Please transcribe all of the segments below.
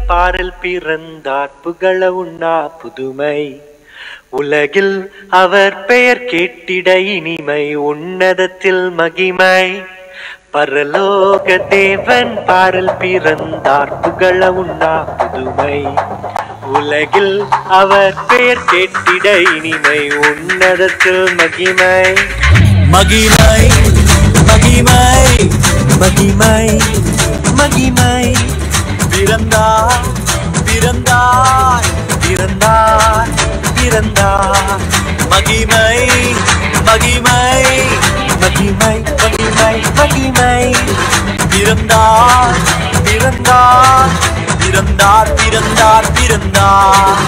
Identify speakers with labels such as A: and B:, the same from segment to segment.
A: பாரில் பிறந்தார் புகழ உண்ணா புதுமை உலகில் அவர் பெயர் கேட்டிட இனிமை உன்னதத்தில் மகிமை பரலோக தேவன் பாரில் பிறந்தார் புகழ உண்ணா புதுமை உலகில் அவர் பெயர் கேட்டிட இனிமை உன்னதத்தில் மகிமை
B: மகிமை மகிமை
A: மகிமை மகிமை
B: பிறந்தார் பிறந்தார்
A: பிறந்தார் பிறந்தார்
B: மகிமை மகிமை
A: மகிமை மகிமை மகிமை
B: பிறந்தார் பிறந்தார் பிறந்தார் பிறந்தார் பிறந்தார்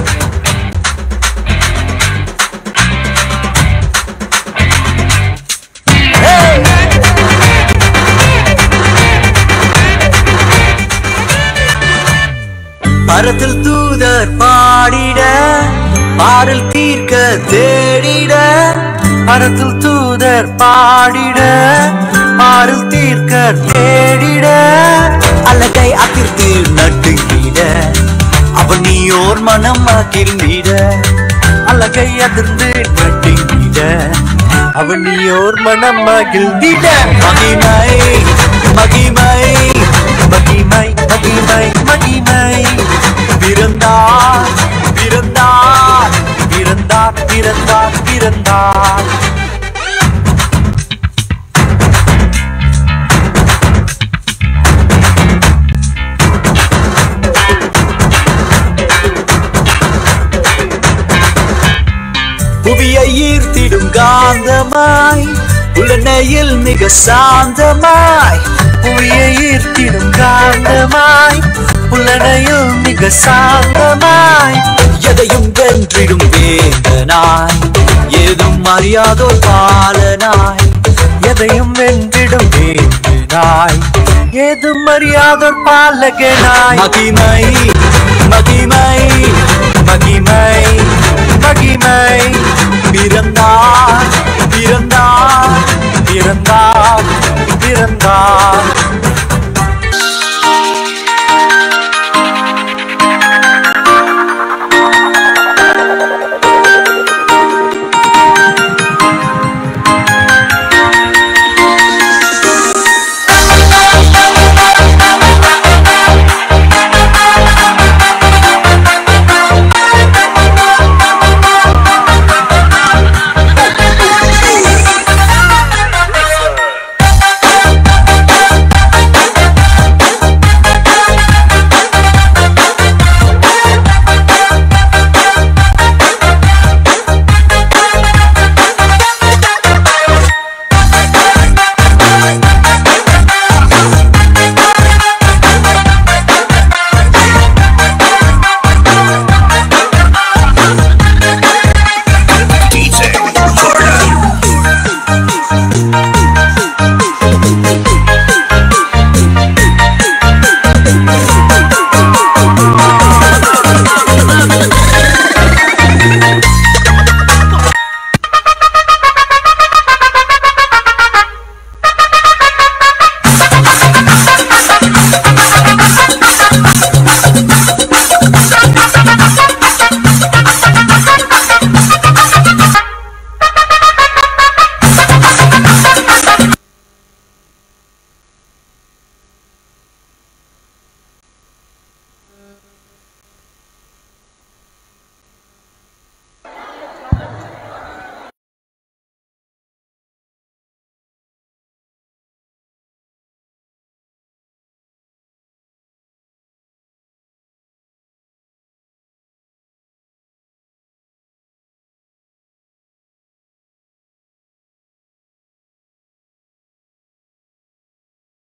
B: பரத்தில் தூதர் பாடிட பாடல் தீர்க்க தேடிட
A: பரத்தில் தூதர் பாடிட பாடல் தீர்க்க தேடிட
B: அழகை அதிர்த்து நட்டுங்கிட அவன் நீயோர் மனம் மகிழ்ந்திட
A: அழகை அதிர்ந்து நட்டுங்கிட அவன் நீயோர் மனம் மகிழ்ந்திட
B: மகிமை மகிமை
A: மகிமை மகிமை மகிமை
B: பிறந்தார் பிறந்தார்
A: பிறந்தார் பிறந்தார் பிறந்தார்
B: புவியை ஈர்த்திடும் காந்தமாய் உலனையில் மிக சாந்தமாய்
A: புவியை ஈர்த்திடும் காந்தமாய் புலனையில் மிக சாந்தமாய்
B: எதையும் வென்றிடும் வேந்தனாய் ஏதும் அறியாதோர் பாலனாய்
A: எதையும் வென்றிடும் வேந்தனாய் ஏதும் அறியாதோர் பாலகனாய்
B: மகிமை மகிமை
A: மகிமை